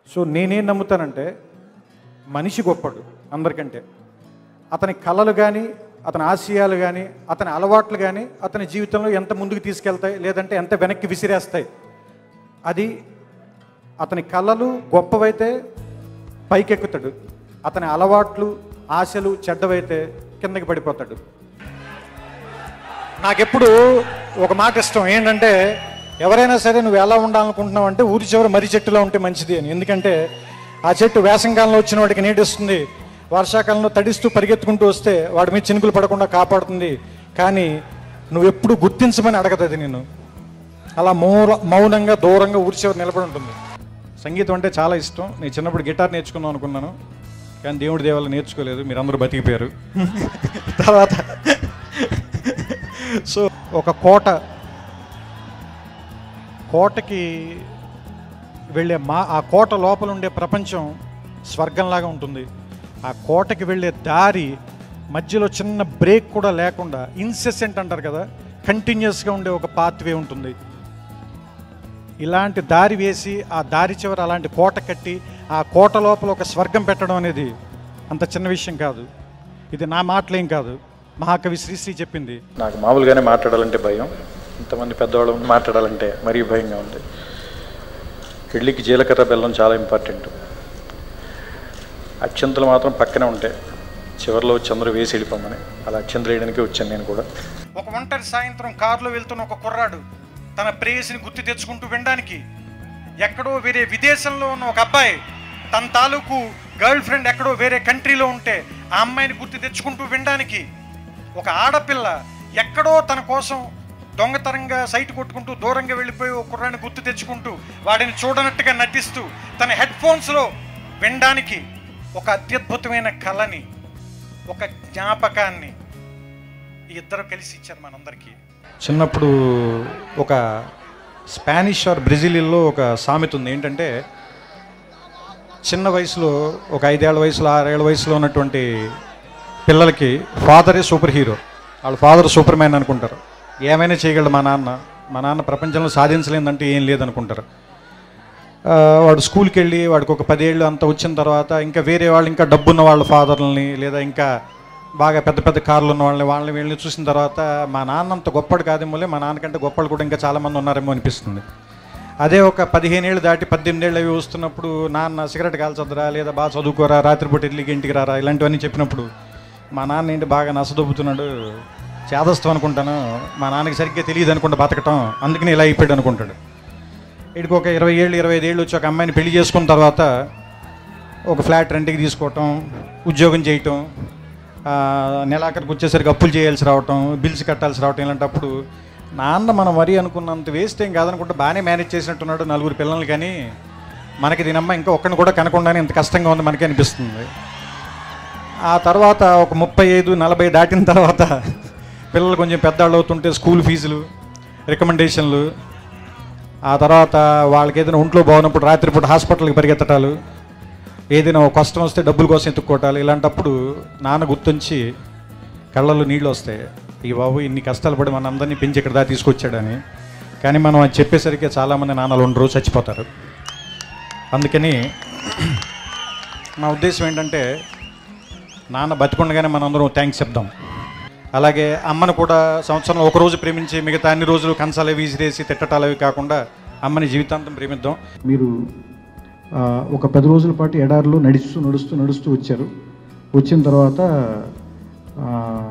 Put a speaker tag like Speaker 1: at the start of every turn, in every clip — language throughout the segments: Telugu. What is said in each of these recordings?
Speaker 1: సో నేనేం నమ్ముతానంటే మనిషి గొప్పడు అందరికంటే అతని కళలు కానీ అతని ఆశయాలు కానీ అతని అలవాట్లు కానీ అతని జీవితంలో ఎంత ముందుకు తీసుకెళ్తాయి లేదంటే ఎంత వెనక్కి విసిరేస్తాయి అది అతని కళలు గొప్పవైతే పైకెక్కుతాడు అతని అలవాట్లు ఆశలు చెడ్డవైతే కిందకి పడిపోతాడు నాకెప్పుడు ఒక మాట ఇష్టం ఏంటంటే ఎవరైనా సరే నువ్వు ఎలా ఉండాలనుకుంటున్నావు అంటే ఊరి చివరి మర్రి చెట్టులో ఉంటే మంచిది అని ఎందుకంటే ఆ చెట్టు వేసంకాలంలో వచ్చిన వాడికి నీడిస్తుంది వర్షాకాలంలో తడిస్తూ పరిగెత్తుకుంటూ వస్తే వాడి మీద చినుకులు పడకుండా కాపాడుతుంది కానీ నువ్వు ఎప్పుడు గుర్తించమని అడగదు నేను అలా మౌర మౌనంగా దూరంగా ఊరి చివరి నిలబడి ఉంటుంది సంగీతం అంటే చాలా ఇష్టం నేను చిన్నప్పుడు గిటార్ నేర్చుకుందాం అనుకున్నాను కానీ దేవుడి దేవాలు నేర్చుకోలేదు మీరు అందరూ బతికిపోయారు తర్వాత సో ఒక కోట కోటకి వెళ్ళే మా ఆ కోట లోపల ఉండే ప్రపంచం స్వర్గంలాగా ఉంటుంది ఆ కోటకి వెళ్ళే దారి మధ్యలో చిన్న బ్రేక్ కూడా లేకుండా ఇన్సెసెంట్ అంటారు కదా కంటిన్యూస్గా ఉండే ఒక పాత్వే ఉంటుంది ఇలాంటి దారి వేసి ఆ దారి చివర అలాంటి కోట కట్టి ఆ కోట లోపల ఒక స్వర్గం పెట్టడం అనేది అంత చిన్న విషయం కాదు ఇది నా మాటలేం కాదు మహాకవి శ్రీశ్రీ చెప్పింది
Speaker 2: నాకు మామూలుగానే మాట్లాడాలంటే భయం ఇంతమంది పెద్దవాళ్ళు ముందు మాట్లాడాలంటే మరీ భయంగా ఉంది పెళ్ళికి జీలకర్ర బెల్లం చాలా ఇంపార్టెంట్ అక్షంతలు మాత్రం పక్కనే ఉంటాయి చివరిలో వచ్చి అందరూ వేసి వెళ్ళిపోమని అలా అక్షంతలు వేయడానికి వచ్చాను నేను కూడా
Speaker 1: ఒక ఒంటరి సాయంత్రం కారులో వెళ్తున్న ఒక కుర్రాడు తన ప్రేయసిని గుర్తు తెచ్చుకుంటూ వినడానికి ఎక్కడో వేరే విదేశంలో ఉన్న ఒక అబ్బాయి తన తాలూకు గర్ల్ ఫ్రెండ్ ఎక్కడో వేరే కంట్రీలో ఉంటే ఆ అమ్మాయిని గుర్తు తెచ్చుకుంటూ వినడానికి ఒక ఆడపిల్ల ఎక్కడో తన కోసం దొంగతనంగా సైట్ కొట్టుకుంటూ దూరంగా వెళ్ళిపోయి ఒక కుర్రాన్ని గుర్తు తెచ్చుకుంటూ వాడిని చూడనట్టుగా నటిస్తూ తన హెడ్ ఫోన్స్లో వినడానికి ఒక అత్యద్భుతమైన కళని ఒక జ్ఞాపకాన్ని ఈ ఇద్దరు కలిసి ఇచ్చారు మనందరికీ చిన్నప్పుడు ఒక స్పానిష్ ఆర్ బ్రెజిలియన్లో ఒక సామెత ఉంది ఏంటంటే చిన్న వయసులో ఒక ఐదేళ్ల వయసులో ఆరేళ్ల వయసులో ఉన్నటువంటి పిల్లలకి ఫాదరే సూపర్ హీరో వాళ్ళ ఫాదర్ సూపర్ మ్యాన్ అనుకుంటారు ఏమైనా చేయగలడు మా నాన్న మా నాన్న ప్రపంచంలో సాధించలేదంటే ఏం లేదనుకుంటారు ఆ, వాడు స్కూల్కి వెళ్ళి వాడికి ఒక పదేళ్ళు అంత వచ్చిన తర్వాత ఇంకా వేరే వాళ్ళు ఇంకా డబ్బున్న వాళ్ళ ఫాదర్లని లేదా ఇంకా బాగా పెద్ద పెద్ద కార్లు ఉన్న వాళ్ళని వాళ్ళని వీళ్ళని చూసిన తర్వాత మా నాన్న అంత గొప్పడు కాదేమోలే మా నాన్నకంటే గొప్పలు కూడా ఇంకా చాలామంది ఉన్నారేమో అనిపిస్తుంది అదే ఒక పదిహేను ఏళ్ళు దాటి పద్దెనిమిది ఏళ్ళు అవి వస్తున్నప్పుడు నాన్న సిగరెట్ కాల్చొద్దురా లేదా బాగా చదువుకోరా రాత్రిపూట ఇడ్లీకి ఇంటికి రారా ఇలాంటివన్నీ చెప్పినప్పుడు మా నాన్న ఏంటి బాగా నసదొబ్బుతున్నాడు చేదస్తాం అనుకుంటాను మా నాన్నకి సరిగ్గా తెలియదు అనుకుంటా బతకటం అందుకని ఇలా అయిపోయాడు అనుకుంటాడు వీడికి ఒక ఇరవై ఏళ్ళు ఇరవై ఐదు ఏళ్ళు వచ్చి ఒక అమ్మాయిని పెళ్లి చేసుకున్న తర్వాత ఒక ఫ్లాట్ రెంట్కి తీసుకోవటం ఉద్యోగం చేయటం ఆ, నెలాఖరికి వచ్చేసరికి అప్పులు చేయాల్సి రావటం బిల్స్ కట్టాల్సి రావటం ఇలాంటప్పుడు నాన్న మనం మరీ అనుకున్నంత వేస్ట్ ఏం కాదనుకుంటే బాగానే మేనేజ్ చేసినట్టున్నాడు నలుగురు పిల్లల్ని కానీ మనకి దీనమ్మ ఇంకా ఒక్కడిని కూడా కనకుండానే ఇంత కష్టంగా ఉంది మనకి అనిపిస్తుంది ఆ తర్వాత ఒక ముప్పై ఐదు నలభై దాటిన తర్వాత పిల్లలు కొంచెం పెద్దవాళ్ళు అవుతుంటే స్కూల్ ఫీజులు రికమెండేషన్లు ఆ తర్వాత వాళ్ళకి ఏదైనా ఒంట్లో బాగున్నప్పుడు రాత్రిపూట హాస్పిటల్కి పరిగెత్తటాలు ఏదైనా ఒక కష్టం వస్తే డబ్బుల కోసం ఎత్తుక్కోవటాలు ఇలాంటప్పుడు నాన్న గుర్తుంచి కళ్ళల్లో నీళ్ళు వస్తాయి ఈ బాబు ఇన్ని కష్టాలు పడి మన అందరినీ పెంచి ఇక్కడ దాకా తీసుకొచ్చాడని కానీ మనం అది చెప్పేసరికి చాలామంది నాన్నలు ఉండరు చచ్చిపోతారు అందుకని నా ఉద్దేశం ఏంటంటే నాన్న బతికుండగానే మనందరం థ్యాంక్స్ చెప్దాం అలాగే అమ్మను కూడా సంవత్సరంలో ఒక రోజు ప్రేమించి మిగతా అన్ని రోజులు కంచాలు విసిరేసి తిట్టటాలు అవి కాకుండా అమ్మని జీవితాంతం ప్రేమిద్దాం
Speaker 3: మీరు ఆ, ఒక పది రోజుల పాటు ఎడారిలో నడుస్తూ నడుస్తూ నడుస్తూ వచ్చారు వచ్చిన తర్వాత ఆ,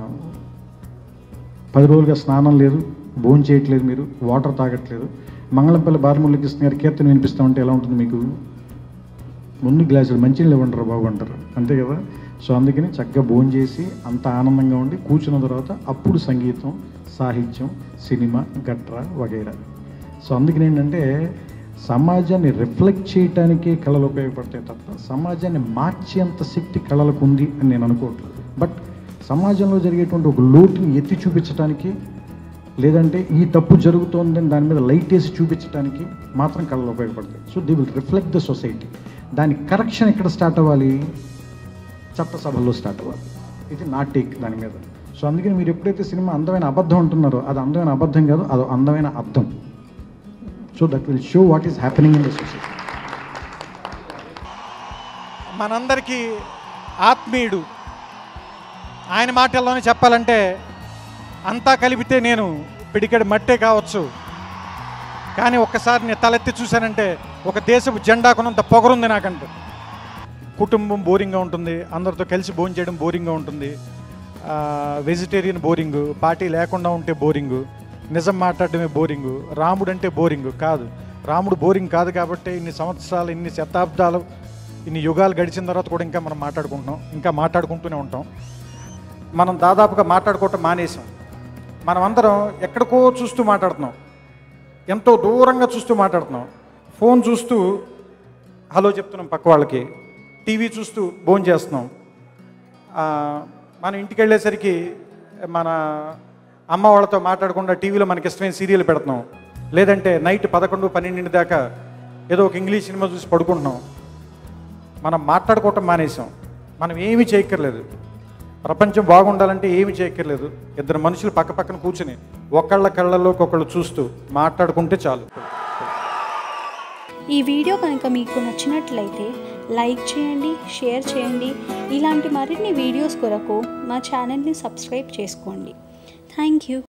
Speaker 3: పది రోజులుగా స్నానం లేదు భోజనం చేయట్లేదు మీరు వాటర్ తాగట్లేదు మంగళంపల్లి బాలమురళి కృష్ణ గారి కీర్తన వినిపిస్తామంటే ఎలా ఉంటుంది మీకు ముందు గ్లాసులు మంచినీళ్ళు ఇవ్వంటారు బాబు అంటారు అంతే కదా సో అందుకని చక్కగా భోజనం చేసి అంత ఆనందంగా ఉండి కూర్చున్న తర్వాత అప్పుడు సంగీతం సాహిత్యం సినిమా గట్రా వగైరా సో అందుకని ఏంటంటే సమాజాన్ని రిఫ్లెక్ట్ చేయటానికి కళలు ఉపయోగపడతాయి తప్ప సమాజాన్ని మార్చేంత శక్తి కళలకు ఉంది అని నేను అనుకోవట్లేదు బట్ సమాజంలో జరిగేటువంటి ఒక లోటుని ఎత్తి చూపించడానికి లేదంటే ఈ తప్పు జరుగుతోందని దాని మీద లైట్ వేసి చూపించడానికి మాత్రం కళలు ఉపయోగపడతాయి so they will reflect the society దాని కరెక్షన్ ఎక్కడ స్టార్ట్ అవ్వాలి చట్టసభల్లో స్టార్ట్ అవ్వాలి ఇది నా టేక్ దాని మీద సో అందుకని మీరు ఎప్పుడైతే సినిమా అందమైన అబద్ధం అంటున్నారో అది అందమైన అబద్ధం కాదు అది అందమైన అర్థం so that will show what is happening in the society
Speaker 1: మనందరికీ ఆత్మీయుడు ఆయన మాటల్లోనే చెప్పాలంటే అంతా కలిపితే నేను పిడికెడు మట్టే కావచ్చు కానీ ఒక్కసారి నేను తలెత్తి చూశానంటే ఒక దేశపు జెండాకున్నంత పొగరుంది నాకంటే కుటుంబం బోరింగ్గా ఉంటుంది అందరితో కలిసి భోజనం చేయడం బోరింగ్గా ఉంటుంది ఆ, వెజిటేరియన్ బోరింగ్ పార్టీ లేకుండా ఉంటే బోరింగ్ నిజం మాట్లాడడమే బోరింగ్ రాముడు అంటే బోరింగ్ కాదు రాముడు బోరింగ్ కాదు కాబట్టి ఇన్ని సంవత్సరాలు ఇన్ని శతాబ్దాలు ఇన్ని యుగాలు గడిచిన తర్వాత కూడా ఇంకా మనం మాట్లాడుకుంటున్నాం ఇంకా మాట్లాడుకుంటూనే ఉంటాం మనం దాదాపుగా మాట్లాడుకోవటం మానేసాం మనం అందరం ఎక్కడికో చూస్తూ మాట్లాడుతున్నాం ఎంతో దూరంగా చూస్తూ మాట్లాడుతున్నాం ఫోన్ చూస్తూ హలో చెప్తున్నాం పక్క వాళ్ళకి టీవీ చూస్తూ భోజనం చేస్తున్నాం ఆ, మనం ఇంటికి వెళ్ళేసరికి మన అమ్మ వాళ్ళతో మాట్లాడకుండా టీవీలో మనకి ఇష్టమైన సీరియల్ పెడుతున్నాం లేదంటే నైట్ పదకొండు పన్నెండింటి దాకా ఏదో ఒక ఇంగ్లీష్ సినిమా చూసి పడుకుంటున్నాం మనం మాట్లాడుకోవటం మానేసాం మనం ఏమీ చేయక్కర్లేదు ప్రపంచం బాగుండాలంటే ఏమీ చేయక్కర్లేదు ఇద్దరు మనుషులు పక్క పక్కన కూర్చుని ఒకళ్ళ కళ్ళలోకి ఒకళ్ళు చూస్తూ మాట్లాడుకుంటే చాలు
Speaker 4: ఈ వీడియో కనుక మీకు నచ్చినట్లయితే లైక్ చేయండి షేర్ చేయండి ఇలాంటి మరిన్ని వీడియోస్ కొరకు మా ఛానల్ని సబ్స్క్రైబ్ చేసుకోండి థ్యాంక్ యూ